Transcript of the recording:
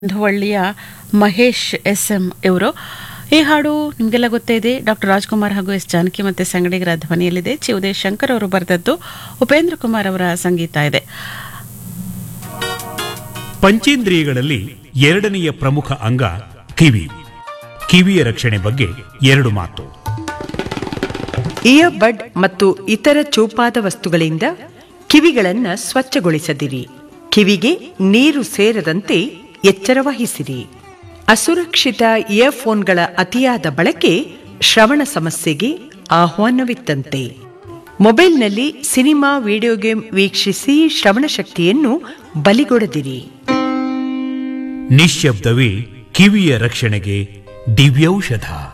ಧುವಳ್ಳಿಯ Mahesh S M ಇವರು ಈ ಹಾಡು ನಿಮಗೆಲ್ಲ ಗೊತ್ತೇ ಇದೆ ಡಾಕ್ಟರ್ ರಾಜ್ಕುಮಾರ್ ಹಾಗೂ ಎಸ್ ಜಾನಕಿ ಮತ್ತೆ ಸಂಗಡಿಗರ ಧ್ವನಿಯಲ್ಲಿದೆ ಚಿ ಉದಯ್ ಶಂಕರ್ ಅವರು ಬರೆದದ್ದು ಉಪೇಂದ್ರ ಕುಮಾರ್ ಅವರ ಸಂಗೀತ ಇದೆ ಪಂಚೇಂದ್ರಿಯಗಳಲ್ಲಿ ಎರಡನೆಯ ಪ್ರಮುಖ ಅಂಗ ಕಿವಿ ಕಿವಿಯ ರಕ್ಷಣೆ ಬಗ್ಗೆ ಎರಡು ಮಾತು ಇಯರ್ ಬಡ್ ಮತ್ತು ಇತರ ಚೂಪಾದ ವಸ್ತುಗಳಿಂದ ಕಿವಿಗಳನ್ನು ಸ್ವಚ್ಛಗೊಳಿಸದಿರಿ ಕಿವಿಗೆ ನೀರು ಸೇರದಂತೆ ಎಚ್ಚರ ವಹಿಸಿರಿ ಅಸುರಕ್ಷಿತ ಇಯರ್ಫೋನ್ಗಳ ಅತಿಯಾದ ಬಳಕೆ ಶ್ರವಣ ಸಮಸ್ಯೆಗೆ ಆಹ್ವಾನವಿತ್ತಂತೆ ಮೊಬೈಲ್ನಲ್ಲಿ ಸಿನಿಮಾ ವಿಡಿಯೋ ಗೇಮ್ ವೀಕ್ಷಿಸಿ ಶ್ರವಣ ಶಕ್ತಿಯನ್ನು ಬಲಿಗೊಡದಿರಿ ನಿಶ್ಶಬ್ದವೇ ಕಿವಿಯ ರಕ್ಷಣೆಗೆ ದಿವ್ಯೌಷಧ